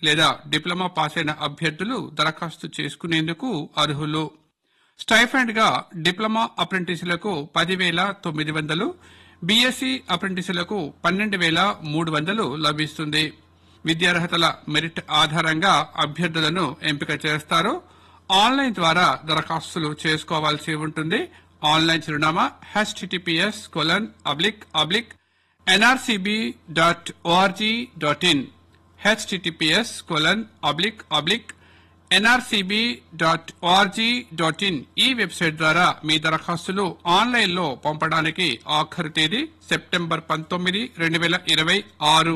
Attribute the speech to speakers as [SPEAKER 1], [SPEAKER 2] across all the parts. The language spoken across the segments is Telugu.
[SPEAKER 1] లేదా డిప్లొమా పాస్ అయిన అభ్యర్థులు దరఖాస్తు చేసుకునేందుకు అర్హులు స్టైఫండ్ గా డిప్లొమా అప్రెంటిస్లకు పదివేల తొమ్మిది వందలు బీఎస్సీ అప్రెంటిస్లకు పన్నెండు వేల మూడు వందలు లభిస్తుంది విద్యార్హతల మెరిట్ ఆధారంగా అభ్యర్థులను ఎంపిక చేస్తారు ఆన్లైన్ ద్వారా దరఖాస్తులు చేసుకోవాల్సి ఉంటుంది ఆన్లైన్ చిరునామా H T T P S colon oblique oblique N R C B dot O R G dot in H T T P S colon oblique oblique N R C B dot O R G dot in ఈ వెబ్సైట్ ద్వారా మీ దరఖాస్తులు ఆన్లైన్ లో పంపడానికి ఆఖరు తేదీ సెప్టెంబర్ పంతొమ్మిది రెండు వేల ఇరవై ఆరు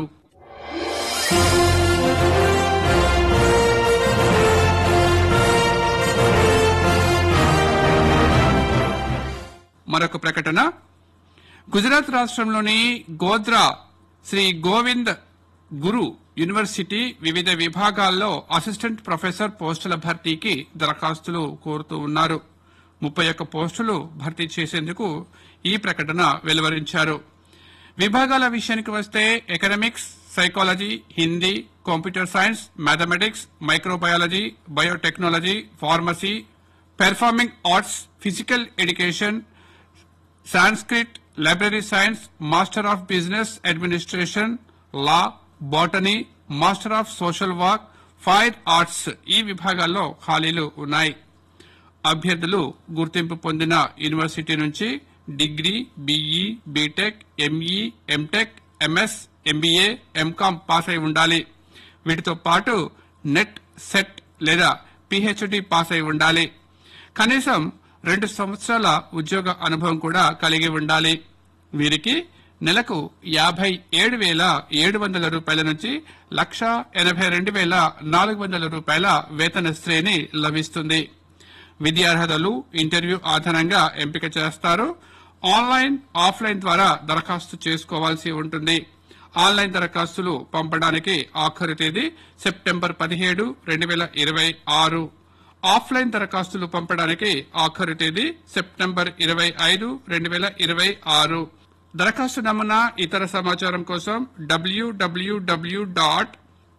[SPEAKER 1] మరొక ప్రకటన గుజరాత్ రాష్ట్రంలోని గోద్రా శ్రీ గోవింద్ గురు యూనివర్సిటీ వివిధ విభాగాల్లో అసిస్టెంట్ ప్రొఫెసర్ పోస్టుల భర్తీకి దరఖాస్తులు కోరుతూ ఉన్నారు ముప్పై ఒక్క పోస్టులు భర్తీ చేసేందుకు ఈ ప్రకటన వెలువరించారు విభాగాల విషయానికి వస్తే economics psychology Hindi computer science mathematics microbiology biotechnology pharmacy performing arts physical education Sanskrit library science master of business administration law botany master of social work fire arts ఈ విభాగాల్లో ఖాళీలు ఉన్నాయి అభ్యర్థులు గుర్తింపు పొందిన యూనివర్సిటీ నుంచి degree B E B Tech M E M Tech M S M B A M Com pass అయి ఉండాలి వీటితో పాటు నెట్ సెట్ లేదా పిహెచ్డి పాస్ అయి ఉండాలి కనీసం రెండు సంవత్సరాల ఉద్యోగ అనుభవం కూడా కలిగి ఉండాలి వీరికి నెలకు యాభై ఏడు వేల ఏడు వందల రూపాయల నుంచి లక్ష ఎనభై రెండు వేల నాలుగు వందల రూపాయల వేతన శ్రేణి లభిస్తుంది విద్యార్హతలు ఇంటర్వ్యూ ఆధారంగా ఎంపిక చేస్తారు ఆన్లైన్ ఆఫ్లైన్ ద్వారా దరఖాస్తు చేసుకోవాల్సి ఉంటుంది ఆన్లైన్ దరఖాస్తులు పంపడానికి ఆఖరు తేదీ సెప్టెంబర్ పదిహేడు రెండు వేల ఇరవై ఆరు ఆఫ్లైన్ దరఖాస్తులు పంపడానికి ఆఖరు తేదీ సెప్టెంబర్ ఇరవై ఐదు రెండు వేల ఇరవై ఆరు దరఖాస్తు నమూనా ఇతర సమాచారం కోసం W W W dot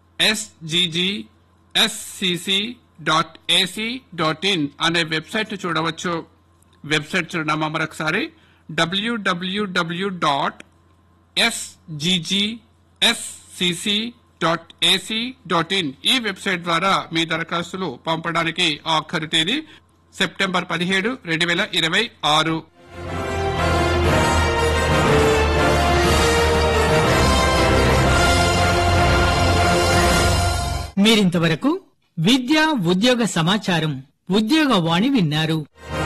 [SPEAKER 1] S G G S C C dot A C dot in అనే వెబ్సైట్ చూడవచ్చు వెబ్సైట్ చిరునామా మరొకసారి W W W dot S G G S C C dot A C dot in ఈ వెబ్సైట్ ద్వారా మీ దరఖాస్తులు పంపడానికి ఆఖరు తేదీ సెప్టెంబర్ పదిహేడు రెండు వేల ఇరవై ఆరు
[SPEAKER 2] మీరింతవరకు విద్య ఉద్యోగ సమాచారం ఉద్యోగ వాణి విన్నారు